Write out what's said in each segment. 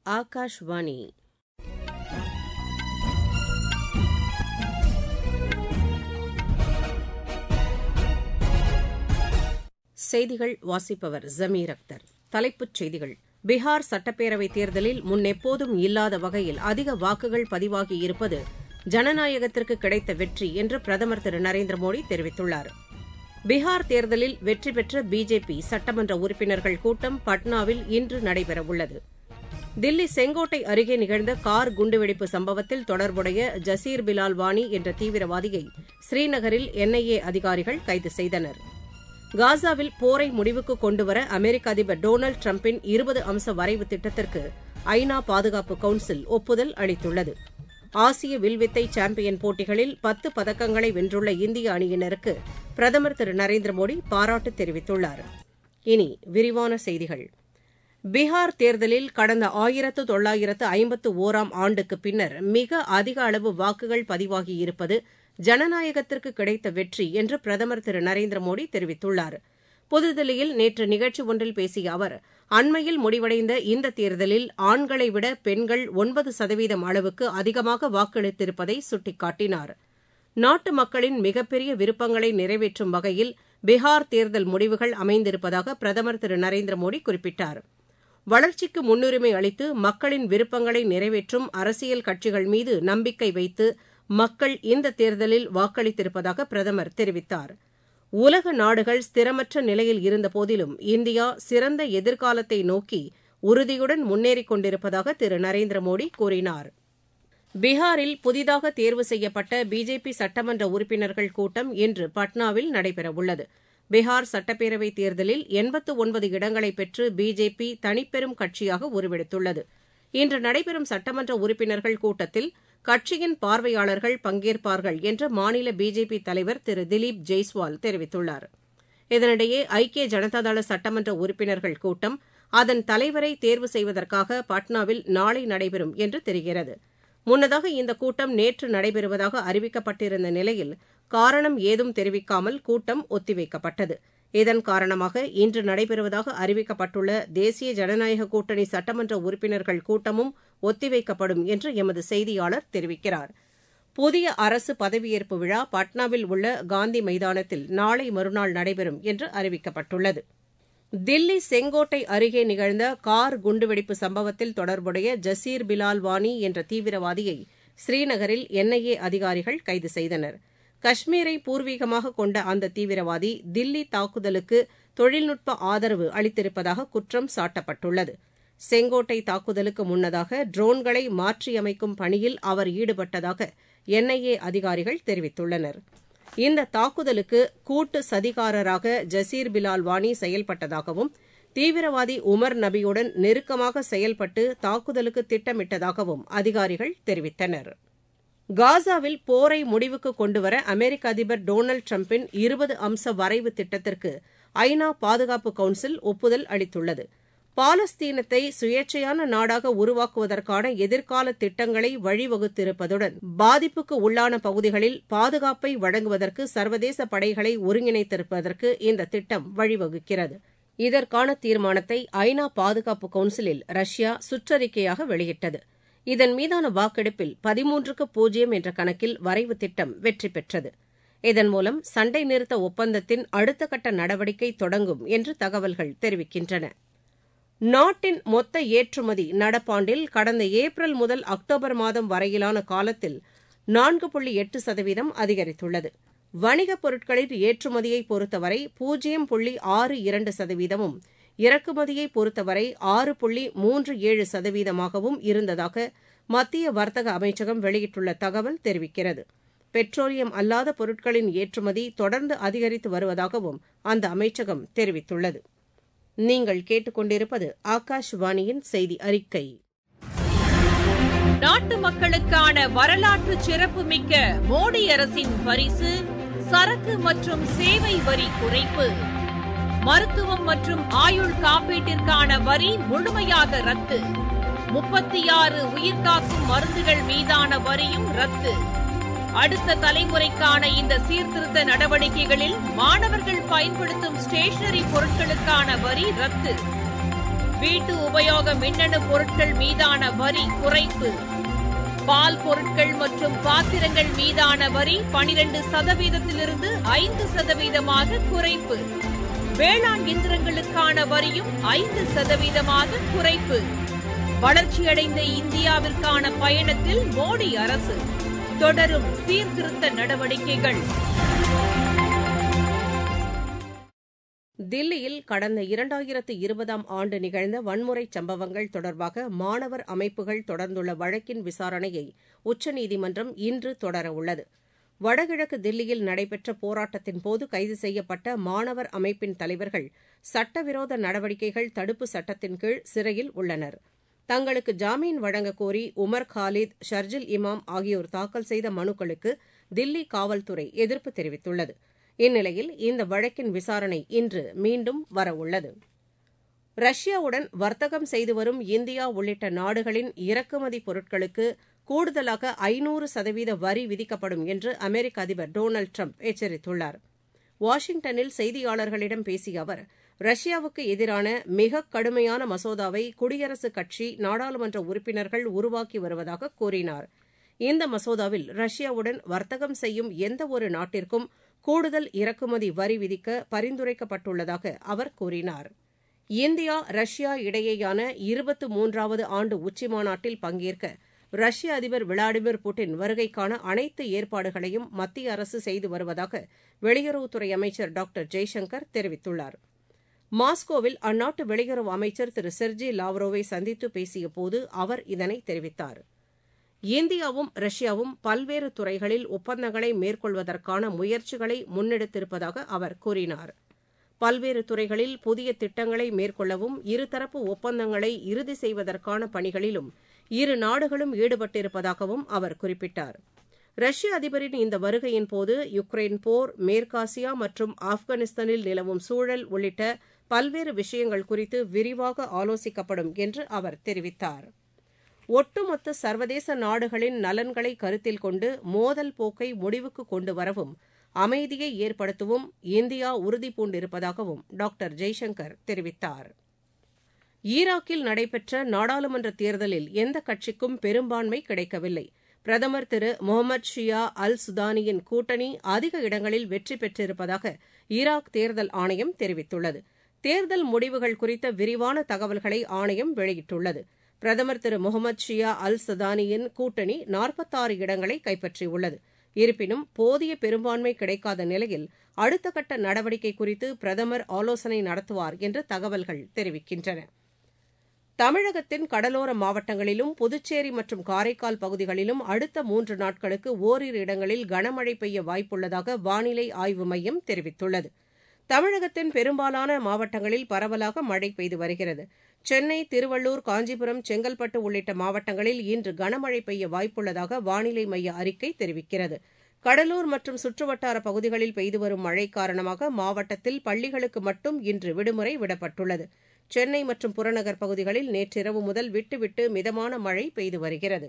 ஆகாஷ்வாணி செய்திகள் வாசிப்பவர் ஜமீர் அக்தர் தலைப்புச் செய்திகள் பீகார் சட்டப்பேரவைத் தேர்தலில் முன்னெப்போதும் இல்லாத வகையில் அதிக வாக்குகள் பதிவாகியிருப்பது ஜனநாயகத்திற்கு கிடைத்த வெற்றி என்று பிரதமர் திரு நரேந்திர மோடி தெரிவித்துள்ளார் பீகார் தேர்தலில் வெற்றி பெற்ற பிஜேபி சட்டமன்ற உறுப்பினர்கள் கூட்டம் பட்னாவில் இன்று நடைபெறவுள்ளது தில்லி செங்கோட்டை அருகே நிகழ்ந்த கார் குண்டுவெடிப்பு சம்பவத்தில் தொடர்புடைய ஜசீர் பிலால் வானி என்ற தீவிரவாதியை ஸ்ரீநகரில் என்ஐஏ அதிகாரிகள் கைது செய்தனர் காசாவில் போரை முடிவுக்கு கொண்டுவர அமெரிக்க அதிபர் டொனால்டு டிரம்பின் இருபது அம்ச வரைவு திட்டத்திற்கு ஐநா பாதுகாப்பு கவுன்சில் ஒப்புதல் அளித்துள்ளது ஆசிய வில்வித்தை சாம்பியன் போட்டிகளில் பத்து பதக்கங்களை வென்றுள்ள இந்திய அணியினருக்கு பிரதமர் திரு நரேந்திர மோடி பாராட்டு தெரிவித்துள்ளார் இனி விரிவான செய்திகள் பீகார் தேர்தலில் கடந்த ஆயிரத்து தொள்ளாயிரத்து ஐம்பத்து ஒராம் ஆண்டுக்கு பின்னர் மிக அதிக அளவு வாக்குகள் பதிவாகியிருப்பது ஜனநாயகத்திற்கு கிடைத்த வெற்றி என்று பிரதமர் திரு நரேந்திர மோடி தெரிவித்துள்ளார் புதுதில்லியில் நேற்று நிகழ்ச்சி ஒன்றில் பேசிய அவர் அண்மையில் முடிவடைந்த இந்த தேர்தலில் ஆண்களை விட பெண்கள் ஒன்பது சதவீதம் அளவுக்கு அதிகமாக வாக்களித்திருப்பதை சுட்டிக்காட்டினார் நாட்டு மக்களின் மிகப்பெரிய விருப்பங்களை நிறைவேற்றும் வகையில் பீகார் தேர்தல் முடிவுகள் அமைந்திருப்பதாக பிரதமர் திரு நரேந்திர மோடி குறிப்பிட்டார் வளர்ச்சிக்கு முன்னுரிமை அளித்து மக்களின் விருப்பங்களை நிறைவேற்றும் அரசியல் கட்சிகள் மீது நம்பிக்கை வைத்து மக்கள் இந்த தேர்தலில் வாக்களித்திருப்பதாக பிரதமர் தெரிவித்தார் உலக நாடுகள் ஸ்திரமற்ற நிலையில் இருந்தபோதிலும் இந்தியா சிறந்த எதிர்காலத்தை நோக்கி உறுதியுடன் முன்னேறிக் கொண்டிருப்பதாக திரு நரேந்திர மோடி கூறினார் பீகாரில் புதிதாக தேர்வு செய்யப்பட்ட பிஜேபி சட்டமன்ற உறுப்பினர்கள் கூட்டம் இன்று பட்னாவில் நடைபெறவுள்ளது பீகார் சட்டப்பேரவைத் தேர்தலில் எண்பத்து ஒன்பது இடங்களை பெற்று பிஜேபி தனிப்பெரும் கட்சியாக உருவெடுத்துள்ளது இன்று நடைபெறும் சட்டமன்ற உறுப்பினர்கள் கூட்டத்தில் கட்சியின் பார்வையாளர்கள் பங்கேற்பார்கள் என்று மாநில பிஜேபி தலைவர் திரு திலீப் ஜெய்ஸ்வால் தெரிவித்துள்ளார் இதனிடையே ஐக்கிய ஜனதாதள சட்டமன்ற உறுப்பினர்கள் கூட்டம் அதன் தலைவரை தேர்வு செய்வதற்காக பாட்னாவில் நாளை நடைபெறும் என்று தெரிகிறது முன்னதாக இந்த கூட்டம் நேற்று நடைபெறுவதாக அறிவிக்கப்பட்டிருந்த நிலையில் காரணம் ஏதும் தெரிவிக்காமல் கூட்டம் ஒத்திவைக்கப்பட்டது இதன் காரணமாக இன்று நடைபெறுவதாக அறிவிக்கப்பட்டுள்ள தேசிய ஜனநாயக கூட்டணி சட்டமன்ற உறுப்பினர்கள் கூட்டமும் ஒத்திவைக்கப்படும் என்று எமது செய்தியாளர் தெரிவிக்கிறார் புதிய அரசு பதவியேற்பு விழா பாட்னாவில் உள்ள காந்தி மைதானத்தில் நாளை மறுநாள் நடைபெறும் என்று அறிவிக்கப்பட்டுள்ளது தில்லி செங்கோட்டை அருகே நிகழ்ந்த கார் குண்டுவெடிப்பு சம்பவத்தில் தொடர்புடைய ஜசீர் பிலால் வானி என்ற தீவிரவாதியை ஸ்ரீநகரில் என்ஐஏ அதிகாரிகள் கைது செய்தனர் காஷ்மீரை பூர்வீகமாக கொண்ட அந்த தீவிரவாதி தில்லி தாக்குதலுக்கு தொழில்நுட்ப ஆதரவு அளித்திருப்பதாக குற்றம் சாட்டப்பட்டுள்ளது செங்கோட்டை தாக்குதலுக்கு முன்னதாக ட்ரோன்களை மாற்றியமைக்கும் பணியில் அவர் ஈடுபட்டதாக என்ஐஏ அதிகாரிகள் தெரிவித்துள்ளனர் இந்த தாக்குதலுக்கு கூட்டு சதிகாரராக ஜசீர் பிலால் வானி செயல்பட்டதாகவும் தீவிரவாதி உமர் நபியுடன் நெருக்கமாக செயல்பட்டு தாக்குதலுக்கு திட்டமிட்டதாகவும் அதிகாரிகள் தெரிவித்தனர் காசாவில் போரை முடிவுக்கு கொண்டுவர அமெரிக்க அதிபர் டொனால்டு டிரம்பின் இருபது அம்ச வரைவு திட்டத்திற்கு ஐநா பாதுகாப்பு கவுன்சில் ஒப்புதல் அளித்துள்ளது பாலஸ்தீனத்தை சுயேட்சையான நாடாக உருவாக்குவதற்கான எதிர்கால திட்டங்களை வழிவகுத்திருப்பதுடன் பாதிப்புக்கு உள்ளான பகுதிகளில் பாதுகாப்பை வழங்குவதற்கு சர்வதேச படைகளை ஒருங்கிணைத்திருப்பதற்கு இந்த திட்டம் வழிவகுக்கிறது இதற்கான தீர்மானத்தை ஐநா பாதுகாப்பு கவுன்சிலில் ரஷ்யா சுற்றறிக்கையாக வெளியிட்டது இதன் மீதான வாக்கெடுப்பில் பதிமூன்றுக்கு பூஜ்ஜியம் என்ற கணக்கில் வரைவு திட்டம் வெற்றி பெற்றது இதன் மூலம் சண்டை நிறுத்த ஒப்பந்தத்தின் அடுத்த கட்ட நடவடிக்கை தொடங்கும் என்று தகவல்கள் தெரிவிக்கின்றன நாட்டின் மொத்த ஏற்றுமதி நடப்பாண்டில் கடந்த ஏப்ரல் முதல் அக்டோபர் மாதம் வரையிலான காலத்தில் நான்கு புள்ளி எட்டு சதவீதம் அதிகரித்துள்ளது வணிகப் பொருட்களின் ஏற்றுமதியை பொறுத்தவரை பூஜ்ஜியம் புள்ளி ஆறு இரண்டு சதவீதமும் இறக்குமதியை பொறுத்தவரை ஆறு புள்ளி மூன்று ஏழு சதவீதமாகவும் இருந்ததாக மத்திய வர்த்தக அமைச்சகம் வெளியிட்டுள்ள தகவல் தெரிவிக்கிறது பெட்ரோலியம் அல்லாத பொருட்களின் ஏற்றுமதி தொடர்ந்து அதிகரித்து வருவதாகவும் அந்த அமைச்சகம் தெரிவித்துள்ளது நீங்கள் கேட்டுக்கொண்டிருப்பது ஆகாஷ்வாணியின் செய்தி அறிக்கை நாட்டு மக்களுக்கான வரலாற்று சிறப்புமிக்க மோடி அரசின் பரிசு சரக்கு மற்றும் சேவை வரி குறைப்பு மருத்துவம் மற்றும் ஆயுள் காப்பீட்டிற்கான வரி முழுமையாக ரத்து முப்பத்தி ஆறு உயிர்காக்கும் மருந்துகள் மீதான வரியும் ரத்து அடுத்த தலைமுறைக்கான இந்த சீர்திருத்த நடவடிக்கைகளில் மாணவர்கள் பயன்படுத்தும் ஸ்டேஷனரி பொருட்களுக்கான வரி ரத்து வீட்டு உபயோக மின்னணு பொருட்கள் மீதான வரி குறைப்பு பால் பொருட்கள் மற்றும் பாத்திரங்கள் மீதான வரி பனிரெண்டு சதவீதத்திலிருந்து ஐந்து சதவீதமாக குறைப்பு வேளாண் இயந்திரங்களுக்கான வரியும் ஐந்து சதவீதமாக குறைப்பு வளர்ச்சியடைந்த இந்தியாவிற்கான பயணத்தில் மோடி அரசு தொடரும் சீர்திருத்த நடவடிக்கைகள் தில்லியில் கடந்த இரண்டாயிரத்து இருபதாம் ஆண்டு நிகழ்ந்த வன்முறைச் சம்பவங்கள் தொடர்பாக மாணவர் அமைப்புகள் தொடர்ந்துள்ள வழக்கின் விசாரணையை உச்சநீதிமன்றம் இன்று தொடரவுள்ளது வடகிழக்கு தில்லியில் நடைபெற்ற போராட்டத்தின்போது கைது செய்யப்பட்ட மாணவர் அமைப்பின் தலைவர்கள் சட்டவிரோத நடவடிக்கைகள் தடுப்பு சட்டத்தின் கீழ் சிறையில் உள்ளனர் தங்களுக்கு ஜாமீன் வழங்கக் கோரி உமர் காலித் ஷர்ஜில் இமாம் ஆகியோர் தாக்கல் செய்த மனுக்களுக்கு தில்லி காவல்துறை எதிர்ப்பு தெரிவித்துள்ளது இந்நிலையில் இந்த வழக்கின் விசாரணை இன்று மீண்டும் வரவுள்ளது ரஷ்யாவுடன் வர்த்தகம் செய்து வரும் இந்தியா உள்ளிட்ட நாடுகளின் இறக்குமதி பொருட்களுக்கு கூடுதலாக ஐநூறு சதவீத வரி விதிக்கப்படும் என்று அமெரிக்க அதிபர் டொனால்டு ட்ரம்ப் எச்சரித்துள்ளார் வாஷிங்டனில் செய்தியாளர்களிடம் பேசிய அவர் ரஷ்யாவுக்கு எதிரான மிக கடுமையான மசோதாவை குடியரசுக் கட்சி நாடாளுமன்ற உறுப்பினர்கள் உருவாக்கி வருவதாக கூறினார் இந்த மசோதாவில் ரஷ்யாவுடன் வர்த்தகம் செய்யும் எந்த ஒரு நாட்டிற்கும் கூடுதல் இறக்குமதி வரி விதிக்க பரிந்துரைக்கப்பட்டுள்ளதாக அவர் கூறினார் இந்தியா ரஷ்யா இடையேயான இருபத்து மூன்றாவது ஆண்டு உச்சிமாநாட்டில் பங்கேற்க ரஷ்ய அதிபர் விளாடிமிர் புட்டின் வருகைக்கான அனைத்து ஏற்பாடுகளையும் மத்திய அரசு செய்து வருவதாக வெளியுறவுத்துறை அமைச்சர் டாக்டர் ஜெய்சங்கர் தெரிவித்துள்ளார் மாஸ்கோவில் அந்நாட்டு வெளியுறவு அமைச்சர் திரு செர்ஜி லாவ்ரோவை சந்தித்து பேசியபோது அவர் இதனை தெரிவித்தார் இந்தியாவும் ரஷ்யாவும் பல்வேறு துறைகளில் ஒப்பந்தங்களை மேற்கொள்வதற்கான முயற்சிகளை முன்னெடுத்திருப்பதாக அவர் கூறினார் பல்வேறு துறைகளில் புதிய திட்டங்களை மேற்கொள்ளவும் இருதரப்பு ஒப்பந்தங்களை இறுதி செய்வதற்கான பணிகளிலும் இரு நாடுகளும் ஈடுபட்டிருப்பதாகவும் அவர் குறிப்பிட்டார் ரஷ்ய அதிபரின் இந்த வருகையின் போது யுக்ரைன் போர் மேற்காசியா மற்றும் ஆப்கானிஸ்தானில் நிலவும் சூழல் உள்ளிட்ட பல்வேறு விஷயங்கள் குறித்து விரிவாக ஆலோசிக்கப்படும் என்று அவர் தெரிவித்தார் ஒட்டுமொத்த சர்வதேச நாடுகளின் நலன்களை கருத்தில் கொண்டு மோதல் போக்கை முடிவுக்கு கொண்டு வரவும் அமைதியை ஏற்படுத்தவும் இந்தியா உறுதிபூண்டிருப்பதாகவும் டாக்டர் ஜெய்சங்கர் தெரிவித்தார் ஈராக்கில் நடைபெற்ற நாடாளுமன்ற தேர்தலில் எந்த கட்சிக்கும் பெரும்பான்மை கிடைக்கவில்லை பிரதமர் திரு முகமது ஷியா அல் சுதானியின் கூட்டணி அதிக இடங்களில் வெற்றி பெற்றிருப்பதாக ஈராக் தேர்தல் ஆணையம் தெரிவித்துள்ளது தேர்தல் முடிவுகள் குறித்த விரிவான தகவல்களை ஆணையம் வெளியிட்டுள்ளது பிரதமர் திரு முகமது ஷியா அல் சதானியின் கூட்டணி நாற்பத்தாறு இடங்களை கைப்பற்றியுள்ளது இருப்பினும் போதிய பெரும்பான்மை கிடைக்காத நிலையில் அடுத்த கட்ட நடவடிக்கை குறித்து பிரதமர் ஆலோசனை நடத்துவார் என்று தகவல்கள் தெரிவிக்கின்றன தமிழகத்தின் கடலோர மாவட்டங்களிலும் புதுச்சேரி மற்றும் காரைக்கால் பகுதிகளிலும் அடுத்த மூன்று நாட்களுக்கு ஓரிரு இடங்களில் கனமழை பெய்ய வாய்ப்புள்ளதாக வானிலை ஆய்வு மையம் தெரிவித்துள்ளது தமிழகத்தின் பெரும்பாலான மாவட்டங்களில் பரவலாக மழை பெய்து வருகிறது சென்னை திருவள்ளூர் காஞ்சிபுரம் செங்கல்பட்டு உள்ளிட்ட மாவட்டங்களில் இன்று கனமழை பெய்ய வாய்ப்புள்ளதாக வானிலை மைய அறிக்கை தெரிவிக்கிறது கடலூர் மற்றும் சுற்றுவட்டார பகுதிகளில் பெய்து வரும் மழை காரணமாக மாவட்டத்தில் பள்ளிகளுக்கு மட்டும் இன்று விடுமுறை விடப்பட்டுள்ளது சென்னை மற்றும் புறநகர் பகுதிகளில் நேற்றிரவு முதல் விட்டுவிட்டு மிதமான மழை பெய்து வருகிறது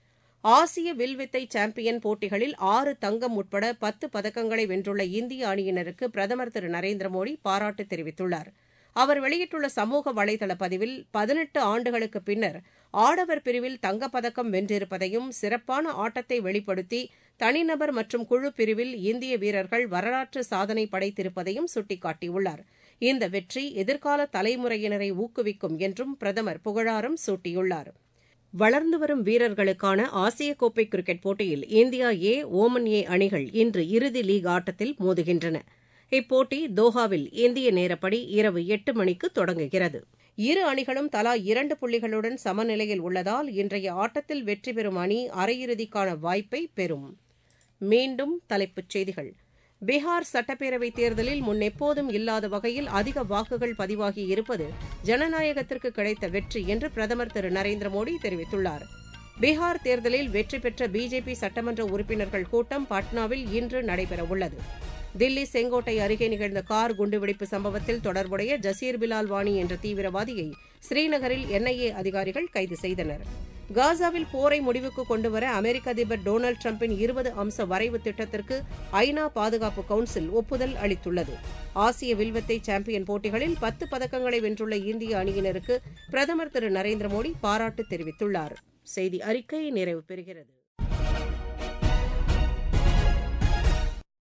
ஆசிய வில்வித்தை சாம்பியன் போட்டிகளில் ஆறு தங்கம் உட்பட பத்து பதக்கங்களை வென்றுள்ள இந்திய அணியினருக்கு பிரதமர் திரு நரேந்திர மோடி பாராட்டு தெரிவித்துள்ளார் அவர் வெளியிட்டுள்ள சமூக வலைதள பதிவில் பதினெட்டு ஆண்டுகளுக்கு பின்னர் ஆடவர் பிரிவில் தங்கப்பதக்கம் வென்றிருப்பதையும் சிறப்பான ஆட்டத்தை வெளிப்படுத்தி தனிநபர் மற்றும் குழு பிரிவில் இந்திய வீரர்கள் வரலாற்று சாதனை படைத்திருப்பதையும் சுட்டிக்காட்டியுள்ளார் இந்த வெற்றி எதிர்கால தலைமுறையினரை ஊக்குவிக்கும் என்றும் பிரதமர் புகழாரம் சூட்டியுள்ளார் வளர்ந்து வரும் வீரர்களுக்கான ஆசிய கோப்பை கிரிக்கெட் போட்டியில் இந்தியா ஏ ஓமன் ஏ அணிகள் இன்று இறுதி லீக் ஆட்டத்தில் மோதுகின்றன இப்போட்டி தோஹாவில் இந்திய நேரப்படி இரவு எட்டு மணிக்கு தொடங்குகிறது இரு அணிகளும் தலா இரண்டு புள்ளிகளுடன் சமநிலையில் உள்ளதால் இன்றைய ஆட்டத்தில் வெற்றி பெறும் அணி அரையிறுதிக்கான வாய்ப்பை பெறும் மீண்டும் தலைப்புச் செய்திகள் பீகார் சட்டப்பேரவைத் தேர்தலில் முன்னெப்போதும் இல்லாத வகையில் அதிக வாக்குகள் பதிவாகி இருப்பது ஜனநாயகத்திற்கு கிடைத்த வெற்றி என்று பிரதமர் திரு நரேந்திர மோடி தெரிவித்துள்ளார் பீகார் தேர்தலில் வெற்றி பெற்ற பிஜேபி சட்டமன்ற உறுப்பினர்கள் கூட்டம் பாட்னாவில் இன்று நடைபெறவுள்ளது தில்லி செங்கோட்டை அருகே நிகழ்ந்த கார் குண்டுவெடிப்பு சம்பவத்தில் தொடர்புடைய ஜசீர் பிலால் வாணி என்ற தீவிரவாதியை ஸ்ரீநகரில் என்ஐஏ அதிகாரிகள் கைது செய்தனர் காசாவில் போரை முடிவுக்கு கொண்டுவர அமெரிக்க அதிபர் டொனால்டு டிரம்பின் இருபது அம்ச வரைவு திட்டத்திற்கு ஐநா பாதுகாப்பு கவுன்சில் ஒப்புதல் அளித்துள்ளது ஆசிய வில்வித்தை சாம்பியன் போட்டிகளில் பத்து பதக்கங்களை வென்றுள்ள இந்திய அணியினருக்கு பிரதமர் திரு நரேந்திர மோடி பாராட்டு தெரிவித்துள்ளார் செய்தி அறிக்கை நிறைவு பெறுகிறது